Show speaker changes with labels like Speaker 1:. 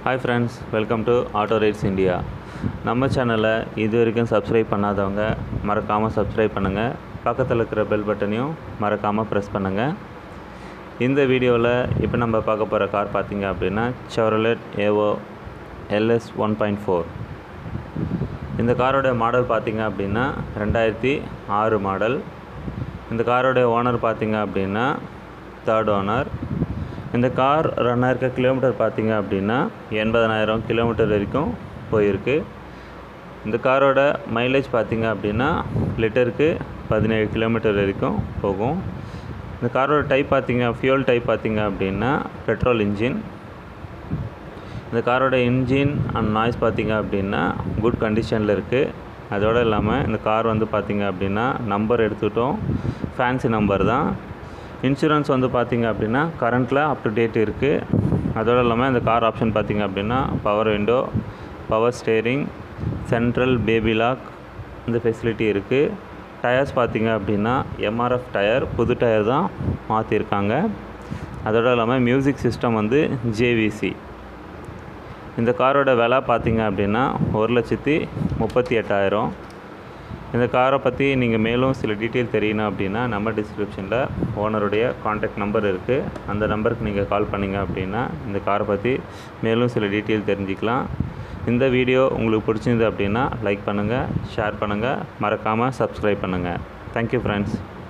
Speaker 1: hi friends welcome to auto rides India நம்ம சேனலை இது வரைக்கும் சப்ஸ்கிரைப் பண்ணாதவங்க மறக்காமல் சப்ஸ்கிரைப் பண்ணுங்கள் பக்கத்தில் இருக்கிற பெல் பட்டனையும் மறக்காமல் ப்ரெஸ் பண்ணுங்கள் இந்த வீடியோவில் இப்போ நம்ம பார்க்க போகிற கார் பார்த்தீங்க அப்படின்னா Chevrolet Aveo LS one point four இந்த காரோட மாடல் பார்த்தீங்க அப்படின்னா ரெண்டாயிரத்தி ஆறு மாடல் இந்த காரோட ஓனர் பார்த்தீங்க அப்படின்னா தேர்ட் ஓனர் இந்த கார் ரன் ஆயிருக்க கிலோமீட்டர் பார்த்தீங்க அப்படின்னா எண்பதனாயிரம் கிலோமீட்டர் வரைக்கும் போயிருக்கு இந்த காரோட மைலேஜ் பார்த்தீங்க அப்படின்னா லிட்டருக்கு பதினேழு கிலோமீட்டர் வரைக்கும் போகும் இந்த காரோட டைப் பார்த்தீங்க ஃபியூல் டைப் பார்த்தீங்க அப்படின்னா பெட்ரோல் இன்ஜின் இந்த காரோட இன்ஜின் அண்ட் நாய்ஸ் பார்த்தீங்க அப்படின்னா குட் கண்டிஷனில் இருக்குது அதோடு இல்லாமல் இந்த கார் வந்து பார்த்தீங்க அப்படின்னா நம்பர் எடுத்துக்கிட்டோம் ஃபேன்சி நம்பர் தான் இன்சூரன்ஸ் வந்து பார்த்தீங்க அப்படின்னா கரண்ட்டில் அப் டு டேட் இருக்குது அதோடு இல்லாமல் இந்த கார் ஆப்ஷன் பார்த்தீங்க அப்படின்னா power window power steering central baby lock இந்த ஃபெசிலிட்டி இருக்குது டயர்ஸ் பார்த்தீங்க அப்படின்னா எம்ஆர்எஃப் டயர் புது டயர் தான் மாற்றிருக்காங்க அதோடு இல்லாமல் மியூசிக் சிஸ்டம் வந்து ஜேவிசி இந்த காரோட விலை பார்த்தீங்க அப்படின்னா ஒரு லட்சத்தி முப்பத்தி எட்டாயிரம் இந்த காரை பற்றி நீங்கள் மேலும் சில டீட்டெயில் தெரியணும் அப்படின்னா நம்ம டிஸ்கிரிப்ஷனில் ஓனருடைய காண்டாக்ட் நம்பர் இருக்குது அந்த நம்பருக்கு நீங்கள் கால் பண்ணிங்க அப்படின்னா இந்த காரை பற்றி மேலும் சில டீட்டெயில் தெரிஞ்சுக்கலாம் இந்த வீடியோ உங்களுக்கு பிடிச்சிருந்தது அப்படின்னா லைக் பண்ணுங்கள் ஷேர் பண்ணுங்கள் மறக்காமல் சப்ஸ்கிரைப் பண்ணுங்கள் தேங்க்யூ ஃப்ரெண்ட்ஸ்